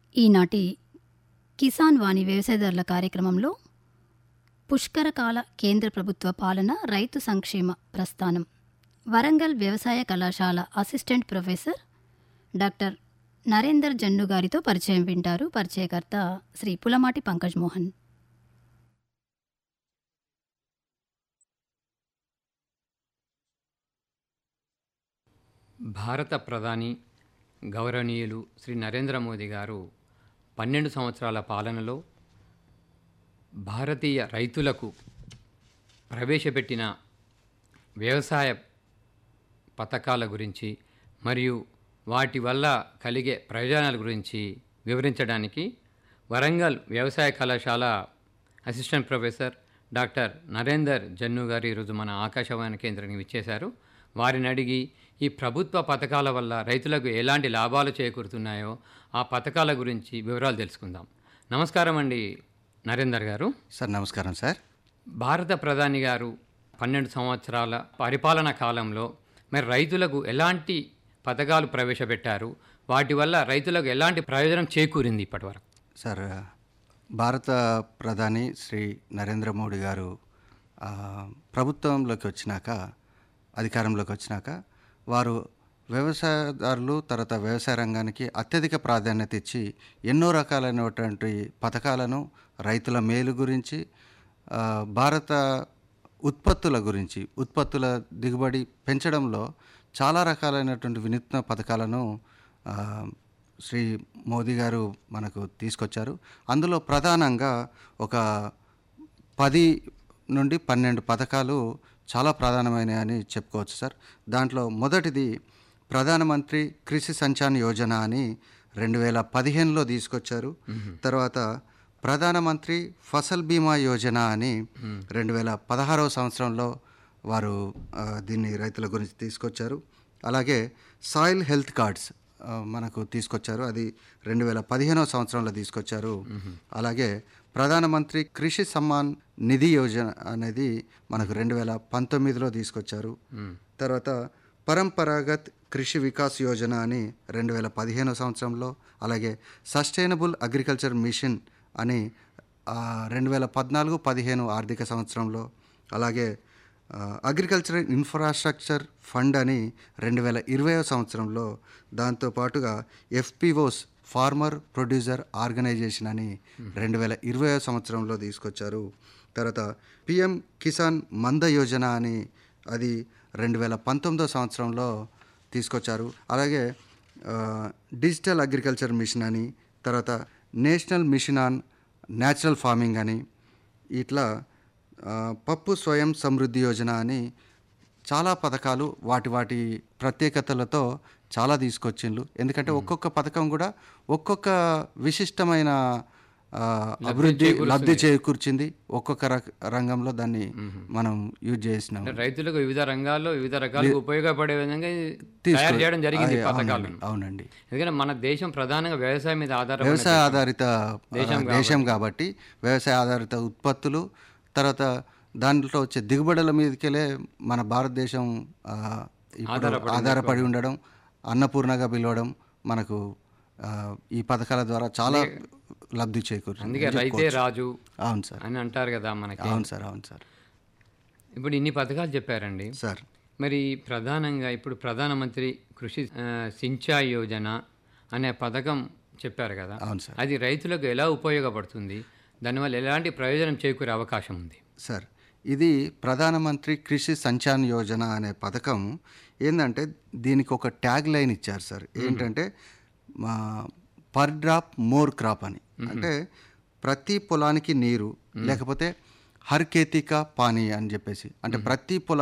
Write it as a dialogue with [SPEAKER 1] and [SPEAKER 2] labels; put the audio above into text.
[SPEAKER 1] ఈనాటి కిసాన్ వాణి వ్యవసాయదారుల కార్యక్రమంలో పుష్కరకాల కేంద్ర ప్రభుత్వ పాలన రైతు సంక్షేమ ప్రస్థానం వరంగల్ వ్యవసాయ కళాశాల assistant professor doctor Narender Jannu గారితో పరిచయం వింటారు పరిచయకర్త శ్రీ పులమాటి పంకజ్ మోహన్
[SPEAKER 2] భారత ప్రధాని గౌరవనీయులు శ్రీ నరేంద్ర మోదీ గారు పన్నెండు సంవత్సరాల పాలనలో భారతీయ రైతులకు ప్రవేశపెట్టిన వ్యవసాయ పథకాల గురించి మరియు వాటి వల్ల కలిగే ప్రయోజనాల గురించి వివరించడానికి వరంగల్ వ్యవసాయ కళాశాల assistant professor doctor Narender Jannu garu ఈరోజు మన ఆకాశవాణి కేంద్రానికి విచ్చేశారు వారిని అడిగి ఈ ప్రభుత్వ పథకాల వల్ల రైతులకు ఎలాంటి లాభాలు చేకూరుతున్నాయో ఆ పథకాల గురించి వివరాలు తెలుసుకుందాం నమస్కారం అండి నరేందర్ గారు
[SPEAKER 3] సార్ నమస్కారం సార్
[SPEAKER 2] భారత ప్రధాని గారు పన్నెండు సంవత్సరాల పరిపాలన కాలంలో మరి రైతులకు ఎలాంటి పథకాలు ప్రవేశపెట్టారు వాటి వల్ల రైతులకు ఎలాంటి ప్రయోజనం చేకూరింది ఇప్పటివరకు
[SPEAKER 3] సార్ భారత ప్రధాని శ్రీ నరేంద్ర మోడీ గారు ఆ, ప్రభుత్వంలోకి వచ్చినాక అధికారంలోకి వచ్చినాక వారు వ్యవసాయదారులు తర్వాత వ్యవసాయ రంగానికి అత్యధిక ప్రాధాన్యత ఇచ్చి ఎన్నో రకాలైనటువంటి పథకాలను రైతుల మేలు గురించి ఆ, భారత ఉత్పత్తుల గురించి ఉత్పత్తుల దిగుబడి పెంచడంలో చాలా రకాలైనటువంటి వినూత్న పథకాలను ఆ, శ్రీ మోదీ గారు మనకు తీసుకొచ్చారు అందులో ప్రధానంగా ఒక పది నుండి పన్నెండు పథకాలు చాలా ప్రధానమైనవి అని చెప్పుకోవచ్చు సార్ దాంట్లో మొదటిది ప్రధానమంత్రి కృషి సంచాన్ యోజన అని రెండు వేల పదిహేనులో తీసుకొచ్చారు తర్వాత ప్రధానమంత్రి ఫసల్ బీమా యోజన అని రెండు వేల పదహారవ సంవత్సరంలో వారు ఆ, దీన్ని రైతుల గురించి తీసుకొచ్చారు అలాగే సాయిల్ హెల్త్ కార్డ్స్ ఆ, మనకు తీసుకొచ్చారు అది రెండు వేల పదిహేనవ సంవత్సరంలో తీసుకొచ్చారు అలాగే ప్రధానమంత్రి కృషి సమ్మాన్ నిధి యోజన అనేది మనకు రెండు వేల పంతొమ్మిదిలో తీసుకొచ్చారు తర్వాత పరంపరాగత్ కృషి వికాస్ యోజన అని రెండు వేల పదిహేనవ సంవత్సరంలో అలాగే సస్టైనబుల్ అగ్రికల్చర్ మిషన్ అని రెండు వేల పద్నాలుగు పదిహేను ఆర్థిక సంవత్సరంలో అలాగే అగ్రికల్చర్ ఇన్ఫ్రాస్ట్రక్చర్ ఫండ్ అని రెండు వేల ఇరవైవ సంవత్సరంలో దాంతోపాటుగా ఎఫ్పిఓస్ ఫార్మర్ ప్రొడ్యూసర్ ఆర్గనైజేషన్ అని రెండు వేల ఇరవై సంవత్సరంలో తీసుకొచ్చారు తర్వాత పిఎం కిసాన్ మంద యోజన అని అది రెండు వేల పంతొమ్మిదో సంవత్సరంలో తీసుకొచ్చారు అలాగే ఆ, డిజిటల్ అగ్రికల్చర్ మిషన్ అని తర్వాత national mission on natural farming అని ఇట్లా ఆ, పప్పు స్వయం సమృద్ధి యోజన అని చాలా పథకాలు వాటి వాటి ప్రత్యేకతలతో చాలా తీసుకొచ్చిండ్రు ఎందుకంటే ఒక్కొక్క పథకం కూడా ఒక్కొక్క విశిష్టమైన ఆ, అభివృద్ధి లబ్ధి చేకూర్చింది ఒక్కొక్క రక- రంగంలో దాన్ని మనం యూజ్ చేసినాం
[SPEAKER 2] అంటే రైతులకు వివిధ రంగాల్లో వివిధ రకాలుగా ఉపయోగపడే విధంగా ఇది తయారు చేయడం జరిగింది ఈ పథకాలను
[SPEAKER 3] అవునండి
[SPEAKER 2] ఎందుకంటే మన దేశం ప్రధానంగా వ్యవసాయం మీద ఆధారపడి
[SPEAKER 3] వ్యవసాయ ఆధారిత ఆ, దేశం కాబట్టి వ్యవసాయ ఆధారిత ఉత్పత్తులు తర్వాత దాంట్లో వచ్చే దిగుబడుల మీదకెళ్ళే మన భారతదేశం ఆ, ఇప్పుడు ఆధారపడి ఉండడం అన్నపూర్ణగా పిలవడం మనకు ఆ, ఈ పథకాల ద్వారా చాలా లబ్ధి చేకూరుతుంది
[SPEAKER 2] అందుకే రైతే రాజు
[SPEAKER 3] అవును సార్
[SPEAKER 2] అని అంటారు కదా మనకి
[SPEAKER 3] అవును సార్ అవును సార్
[SPEAKER 2] ఇప్పుడు ఇన్ని పథకాలు చెప్పారండి
[SPEAKER 3] సార్
[SPEAKER 2] మరి ప్రధానంగా ఇప్పుడు ప్రధానమంత్రి కృషి ఆ, సించాయ్ యోజన అనే పథకం చెప్పారు కదా
[SPEAKER 3] అవును సార్
[SPEAKER 2] అది రైతులకు ఎలా ఉపయోగపడుతుంది దానివల్ల ఎలాంటి ప్రయోజనం చేకూరే అవకాశం ఉంది
[SPEAKER 3] సార్ ఇది ప్రధానమంత్రి కృషి సంచాన్ యోజన అనే పథకం ఏంటంటే దీనికి ఒక ట్యాగ్ లైన్ ఇచ్చారు సార్ ఏంటంటే మా పర్ డ్రాప్ మోర్ క్రాప్ అని అంటే ప్రతి పొలానికి నీరు లేకపోతే హర్ కేతిక పానీ అని చెప్పేసి అంటే ప్రతి పొలా